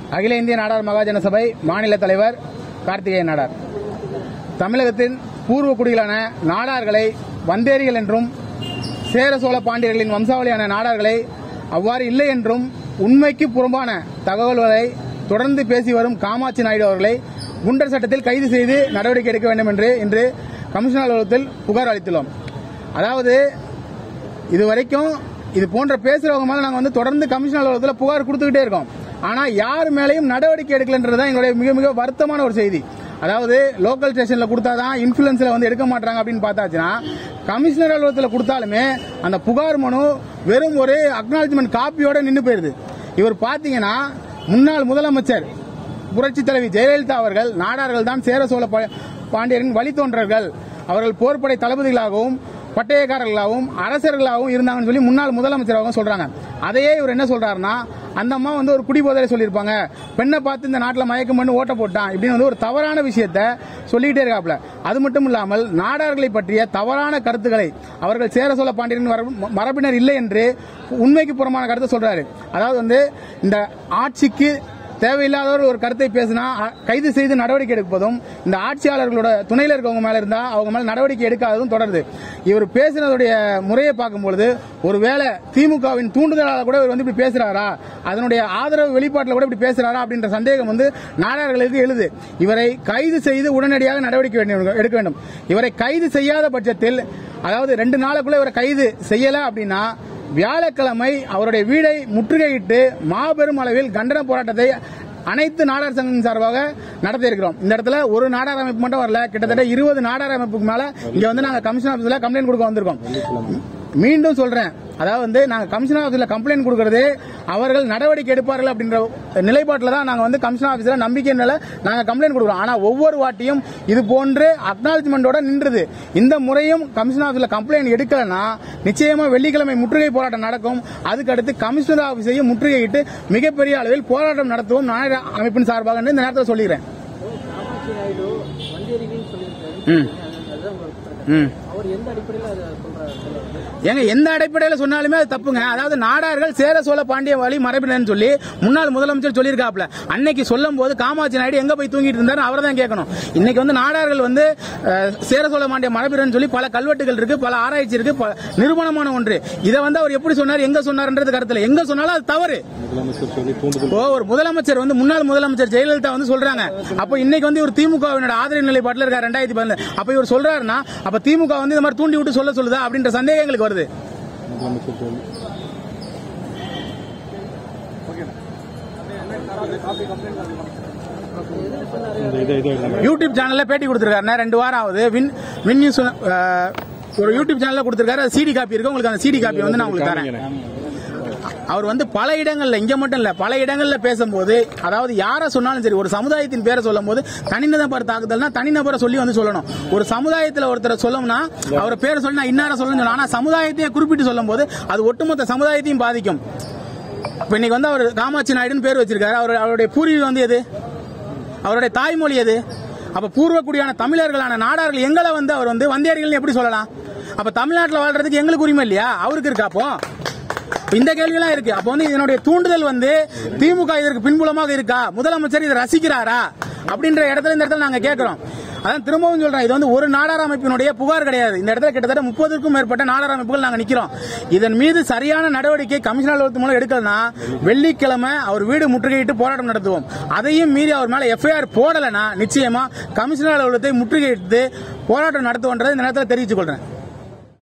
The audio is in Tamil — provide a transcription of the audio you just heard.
அகில இந்திய நாடார் மகாஜன சபை மாநில தலைவர் கார்த்திகேயன் நாடார் தமிழகத்தின் பூர்வ குடிகளான நாடார்களை வந்தேரிகள் என்றும் சேர சோழ பாண்டியர்களின் வம்சாவளியான நாடார்களை அவ்வாறு இல்லை என்றும் உண்மைக்கு புறம்பான தகவல்களை தொடர்ந்து பேசி வரும் காமாட்சி நாயுடு அவர்களை குண்டர் சட்டத்தில் கைது செய்து நடவடிக்கை எடுக்க வேண்டும் என்று இன்று கமிஷனர் அலுவலகத்தில் புகார் அளித்துள்ளோம் அதாவது இதுவரைக்கும் இது போன்ற பேசுறவங்க மேல நாங்க வந்து தொடர்ந்து கமிஷன் அலுவலகத்தில் புகார் கொடுத்துக்கிட்டே இருக்கோம் ஆனா யார் மேலேயும் நடவடிக்கை எடுக்கலன்றது தான் எங்களுடைய மிக மிக வருத்தமான ஒரு செய்தி அதாவது லோக்கல் ஸ்டேஷன்ல கொடுத்தாதான் இன்ஃபுளுன்ஸ்ல வந்து எடுக்க மாட்டாங்க அப்படின்னு பார்த்தாச்சுன்னா கமிஷனர் அலுவலகத்தில் கொடுத்தாலுமே அந்த புகார் மனு வெறும் ஒரு அக்னாலஜ்மெண்ட் காப்பியோட நின்று போயிருது இவர் பாத்தீங்கன்னா முன்னாள் முதலமைச்சர் புரட்சி தலைவி ஜெயலலிதா அவர்கள் நாடார்கள் தான் சேர சோழ பா- பாண்டியரின் வழித்தோன்றர்கள் அவர்கள் போர்ப்படை தளபதிகளாகவும் பட்டயக்காரர்களாகவும் அரசர்களாகவும் இருந்தாங்கன்னு சொல்லி முன்னாள் முதலமைச்சராகவும் சொல்றாங்க அதையே இவர் என்ன சொல்றாருன்னா அந்த அம்மா வந்து ஒரு குடிபோதலை சொல்லியிருப்பாங்க பெண்ணை பார்த்து இந்த நாட்டில் மயக்கம் பண்ணி ஓட்ட போட்டான் இப்படின்னு வந்து ஒரு தவறான விஷயத்த சொல்லிக்கிட்டே இருக்காப்ல அது மட்டும் இல்லாமல் நாடார்களை பற்றிய தவறான கருத்துக்களை அவர்கள் சேர சோழ பாண்டியரின் வரவு- மரபினர் இல்லை என்று உண்மைக்கு புறமான கருத்தை சொல்றாரு அதாவது வந்து இந்த ஆட்சிக்கு தேவையில்லாத ஒரு கருத்தை பேசினா அ- கைது செய்து நடவடிக்கை எடுப்பதும் இந்த ஆட்சியாளர்களோட துணையில இருக்கவங்க மேல இருந்தா அவங்க மேல நடவடிக்கை எடுக்காததும் தொடருது இவர் பேசினதுடைய முறையை பார்க்கும்பொழுது ஒருவேளை திமுகவின் தூண்டுதலால கூட இவர் வந்து இப்படி பேசுறாரா அதனுடைய ஆதரவு வெளிப்பாட்டில் கூட இப்படி பேசுறாரா அப்படின்ற சந்தேகம் வந்து நாடார்களுக்கு எழுது இவரை கைது செய்து உடனடியாக நடவடிக்கை வேண்டும்- எடுக்க வேண்டும் இவரை கைது செய்யாத பட்சத்தில் அதாவது ரெண்டு நாளுக்குள்ள இவரை கைது செய்யல அப்படின்னா வியாழக்கிழமை அவருடைய வீடை முற்றுகையிட்டு மாபெரும் அளவில் கண்டன போராட்டத்தை அனைத்து நாடார் சங்கம் சார்பாக நடத்தி இருக்கிறோம் இந்த இடத்துல ஒரு நாடார் அமைப்பு மட்டும் வரல கிட்டத்தட்ட இருபது நாடார் அமைப்புக்கு மேல இங்க வந்து நாங்க கமிஷன் ஆபீஸ்ல கம்ப்ளைண்ட் கொடுக்க வந்திருக்கோம் மீண்டும் சொல்றேன் அதாவது வந்து நாங்க கமிஷன் ஆபீஸ்ல கம்ப்ளைண்ட் கொடுக்கறது அவர்கள் நடவடிக்கை எடுப்பார்கள் அப்படின்ற நிலைப்பாட்டில் தான் நாங்க வந்து கமிஷன் ஆபீஸ்ல நம்பிக்கை நிலை நாங்க கம்ப்ளைண்ட் கொடுக்குறோம் ஆனா ஒவ்வொரு வாட்டியும் இது போன்று அக்னாலஜ்மெண்டோட நின்றுது இந்த முறையும் கமிஷன் ஆபீஸ்ல கம்ப்ளைண்ட் எடுக்கலனா நிச்சயமா வெள்ளிக்கிழமை முற்றுகை போராட்டம் நடக்கும் அதுக்கு அடுத்து கமிஷனர் ஆபீஸையும் முற்றுகையிட்டு மிகப்பெரிய அளவில் போராட்டம் நடத்துவோம் நாடார் அமைப்பின் சார்பாக இந்த நேரத்தில் சொல்லிக்கிறேன் காமாட்சி நாயுடு வண்டியறிவின்னு சொல்லியிருக்காரு ம். அதுதான் உங்களுக்கு கொடுத்துருக்காரு. ம் அவர் எந்த அடிப்படையில் அதை சொல்றாரு சொல்லுவாரு ஏங்க எந்த அடிப்படையில சொன்னாலுமே அது தப்புங்க அதாவது நாடார்கள் சேர சோழ பாண்டிய வழி மரபினர்னு சொல்லி முன்னாள் முதலமைச்சர் சொல்லியிருக்காப்ல அன்னைக்கு சொல்லும் போது காமாட்சி நாயுடு எங்க போய் தூங்கிட்டு இருந்தாரு அவரை தான் கேட்கணும் இன்னைக்கு வந்து நாடார்கள் வந்து அஹ், சேர சோழ பாண்டிய மரபினர்னு சொல்லி பல கல்வெட்டுகள் இருக்கு பல ஆராய்ச்சி இருக்கு பல நிறுவனமான ஒன்று இதை வந்து அவர் எப்படி சொன்னார் எங்க சொன்னார்ன்றது கருத்துல எங்க சொன்னாலும் அது தவறு இப்போ ஒரு முதலமைச்சர் வந்து முன்னாள் முதலமைச்சர் ஜெயலலிதா வந்து சொல்றாங்க அப்ப இன்னைக்கு வந்து இவர் திமுகவினோட ஆதரவு நிலைப்பாட்டில் இருக்கார் ரெண்டாயிரத்தி பதினொன்று அப்ப இவர் சொல்றாருன்னா அப்ப திமுக வந்து இந்த மாதிரி தூண்டி விட்டு சொல்ல சொல்லுதா அப்படின்ற சந்தேகம் எங்களுக்கு வருது யூடியூப் சேனல்ல பேட்டி கொடுத்திருக்காருண்ணா ரெண்டு வாரம் ஆகுது வின் வின் நியூஸ் அஹ், ஒரு யூடியூப் சேனல்ல கொடுத்திருக்காரு சிடி காப்பி இருக்கு உங்களுக்கு அந்த சிடி காப்பி வந்து நான் உங்களுக்கு தரேன் அவர் வந்து பல இடங்கள்ல இங்க மட்டும் இல்ல பல இடங்கள்ல பேசும்போது அதாவது யாரை சொன்னாலும் சரி ஒரு சமுதாயத்தின் பேரை சொல்லும் போது தனிநபர் தாக்குதல்னா தனிநபரை சொல்லி வந்து சொல்லணும் ஒரு சமுதாயத்துல ஒருத்தரை சொல்லணும்னா அவர் பேரை சொல்லி நான் இன்னார சொல்லணும் ஆனா சமுதாயத்தையே குறிப்பிட்டு சொல்லும் போது அது ஒட்டுமொத்த சமுதாயத்தையும் பாதிக்கும் இப்ப இன்னைக்கு வந்து அவர் காமாட்சி நாயுடுன்னு பேர் வச்சிருக்காரு அவர் அவருடைய பூர்வீகம் வந்து எது அவருடைய தாய்மொழி எது அப்ப பூர்வக்குடியான தமிழர்களான நாடார்கள் எங்களை வந்து அவர் வந்து வந்தேரிகள் எப்படி சொல்லலாம் அப்ப தமிழ்நாட்டில் வாழ்றதுக்கு எங்களுக்கு உரிமை இல்லையா அவருக்கு இருக்கா அப்போ இப்ப இந்த கேள்வியெல்லாம் இருக்கு அப்ப வந்து இதனுடைய தூண்டுதல் வந்து திமுக இதற்கு பின்புலமாக இருக்கா முதலமைச்சர் இதை ரசிக்கிறாரா அப்படின்ற இடத்துல இந்த இடத்துல நாங்க கேட்கிறோம் அதான் திரும்பவும் சொல்றேன் இது வந்து ஒரு நாடார் அமைப்பினுடைய புகார் கிடையாது இந்த இடத்துல கிட்டத்தட்ட முப்பதுக்கும் மேற்பட்ட நாடார் அமைப்புகள் நாங்க நிக்கிறோம் இதன் மீது சரியான நடவடிக்கை கமிஷன் அலுவலகத்து மூலம் எடுக்கலனா வெள்ளிக்கிழமை அவர் வீடு முற்றுகையிட்டு போராட்டம் நடத்துவோம் அதையும் மீறி அவர் மேல எஃப்ஐஆர் போடலைன்னா நிச்சயமா கமிஷனர் அலுவலகத்தை முற்றுகையிட்டு போராட்டம் நடத்துவோன்றதை இந்த நேரத்தில் தெரிவித்துக் கொள்றேன்